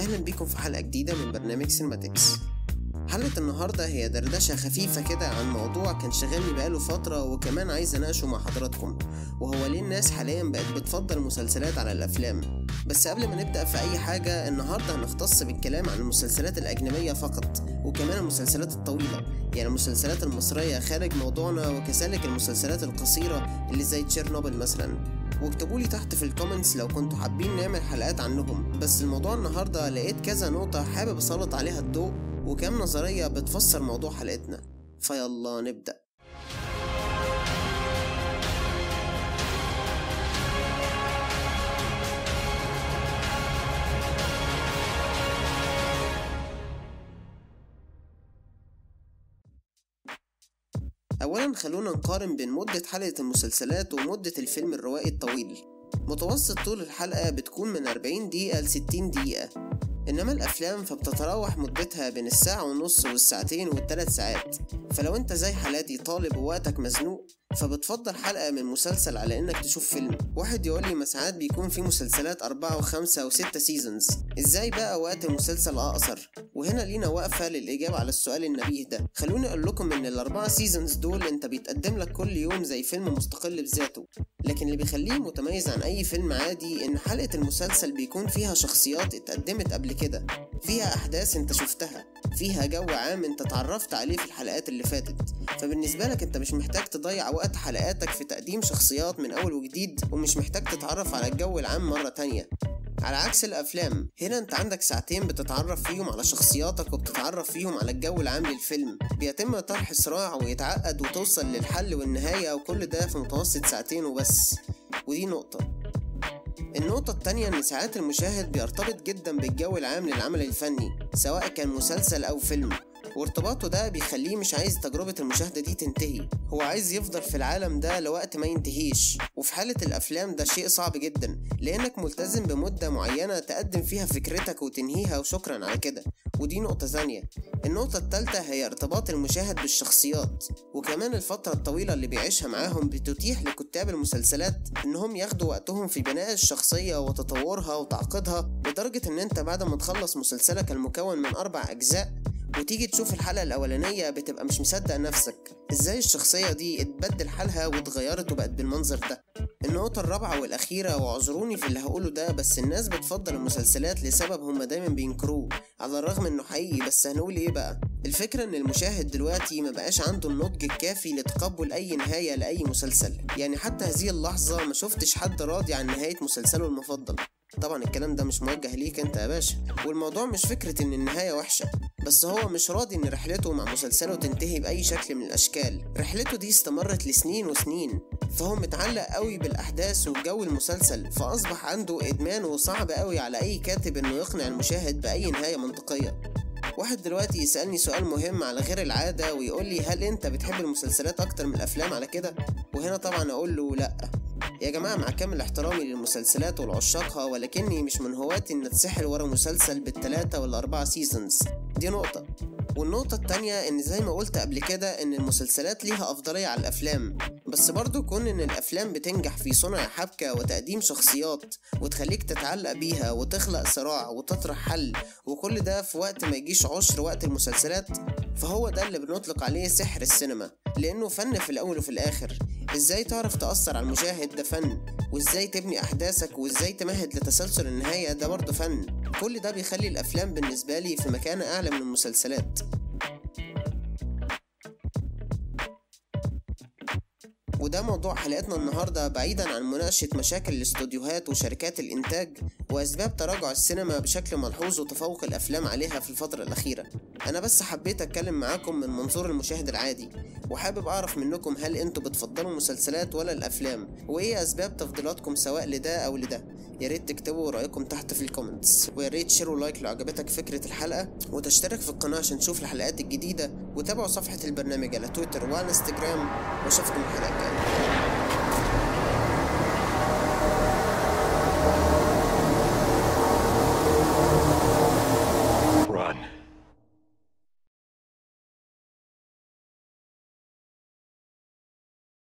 أهلا بيكم في حلقة جديدة من برنامج سينماتكس حلقة النهاردة هي دردشة خفيفة كده عن موضوع كان شاغلني بقاله فترة وكمان عايز أناقشه مع حضراتكم وهو ليه الناس حاليا بقت بتفضل المسلسلات على الأفلام بس قبل ما نبدأ في أي حاجة النهاردة هنختص بالكلام عن المسلسلات الأجنبية فقط وكمان المسلسلات الطويلة يعني المسلسلات المصرية خارج موضوعنا وكذلك المسلسلات القصيرة اللي زي تشيرنوبل مثلا واكتبوا لي تحت في الكومنتس لو كنتوا حابين نعمل حلقات عنهم بس الموضوع النهارده لقيت كذا نقطة حابب اسلط عليها الضوء وكام نظرية بتفسر موضوع حلقتنا فيلا نبدأ أولا خلونا نقارن بين مدة حلقة المسلسلات ومدة الفيلم الروائي الطويل متوسط طول الحلقة بتكون من 40 دقيقة ل 60 دقيقة إنما الأفلام فبتتراوح مدتها بين الساعة ونص والساعتين والتلات ساعات فلو أنت زي حالاتي طالب ووقتك مزنوق فبتفضل حلقة من مسلسل على إنك تشوف فيلم واحد يقول لي ما ساعات بيكون في مسلسلات أربعة وخمسة وستة سيزونز إزاي بقى وقت المسلسل أقصر وهنا لينا وقفة للإجابة على السؤال النبيه ده خلوني أقول لكم إن الأربعة سيزونز دول أنت بيتقدم لك كل يوم زي فيلم مستقل بذاته لكن اللي بيخليه متميز عن أي فيلم عادي إن حلقة المسلسل بيكون فيها شخصيات اتقدمت قبل كده فيها أحداث أنت شفتها فيها جو عام أنت اتعرفت عليه في الحلقات اللي فاتت فبالنسبة لك أنت مش محتاج تضيع وقت حلقاتك في تقديم شخصيات من أول وجديد ومش محتاج تتعرف على الجو العام مرة تانية على عكس الأفلام هنا أنت عندك ساعتين بتتعرف فيهم على شخصياتك وبتتعرف فيهم على الجو العام للفيلم بيتم طرح صراع ويتعقد وتوصل للحل والنهاية وكل ده في متوسط ساعتين وبس ودي نقطة النقطة التانية إن ساعات المشاهد بيرتبط جدا بالجو العام للعمل الفني سواء كان مسلسل أو فيلم وارتباطه ده بيخليه مش عايز تجربة المشاهدة دي تنتهي هو عايز يفضل في العالم ده لوقت ما ينتهيش وفي حالة الأفلام ده شيء صعب جدا لأنك ملتزم بمدة معينة تقدم فيها فكرتك وتنهيها وشكرا على كده ودي نقطة ثانية النقطة التالتة هي ارتباط المشاهد بالشخصيات وكمان الفترة الطويلة اللي بيعيشها معاهم بتتيح لكتاب المسلسلات إنهم ياخدوا وقتهم في بناء الشخصية وتطورها وتعقيدها لدرجة إن أنت بعد ما تخلص مسلسلك المكون من أربع أجزاء وتيجي تشوف الحلقة الأولانية بتبقى مش مصدق نفسك ازاي الشخصية دي اتبدل حالها واتغيرت وبقت بالمنظر ده النقطة الرابعة والأخيرة واعذروني في اللي هقوله ده بس الناس بتفضل المسلسلات لسبب هما دايما بينكروه على الرغم انه حقيقي بس هنقول ايه بقى الفكرة ان المشاهد دلوقتي مبقاش عنده النضج الكافي لتقبل اي نهاية لأي مسلسل يعني حتى هذه اللحظة ما شفتش حد راضي عن نهاية مسلسله المفضل طبعا الكلام ده مش موجه ليك انت يا باشا والموضوع مش فكرة ان النهاية وحشة بس هو مش راضي ان رحلته مع مسلسله تنتهي بأي شكل من الأشكال رحلته دي استمرت لسنين وسنين فهو متعلق قوي بالأحداث وجو المسلسل فأصبح عنده إدمان وصعب قوي على أي كاتب انه يقنع المشاهد بأي نهاية منطقية واحد دلوقتي يسألني سؤال مهم على غير العادة ويقول لي هل انت بتحب المسلسلات اكتر من الافلام على كده وهنا طبعا اقول له لا يا جماعة مع كامل احترامي للمسلسلات ولعشاقها ولكني مش من هواة ان اتسحل ورا مسلسل بالتلاتة ولا اربعة سيزونز دي نقطة والنقطة التانية ان زي ما قلت قبل كده ان المسلسلات ليها افضلية على الافلام بس برضو كون ان الافلام بتنجح في صنع حبكة وتقديم شخصيات وتخليك تتعلق بيها وتخلق صراع وتطرح حل وكل ده في وقت ما يجيش عشر وقت المسلسلات فهو ده اللي بنطلق عليه سحر السينما لانه فن في الاول وفي الاخر ازاي تعرف تأثر على المشاهد ده فن وازاي تبني احداثك وازاي تمهد لتسلسل النهاية ده برضه فن كل ده بيخلي الافلام بالنسبة لي في مكانة اعلى من المسلسلات وده موضوع حلقتنا النهاردة بعيدا عن مناقشة مشاكل الاستوديوهات وشركات الإنتاج وأسباب تراجع السينما بشكل ملحوظ وتفوق الأفلام عليها في الفترة الأخيرة أنا بس حبيت أتكلم معاكم من منظور المشاهد العادي وحابب أعرف منكم هل أنتوا بتفضلوا المسلسلات ولا الأفلام وإيه أسباب تفضيلاتكم سواء لده أو لده يا ريت تكتبوا رأيكم تحت في الكومنتس ويا ريت تشيروا لايك لو عجبتك فكرة الحلقة وتشترك في القناة عشان تشوف الحلقات الجديدة وتابعوا صفحة البرنامج على تويتر وانستجرام واشوفكم الحلقة الجاية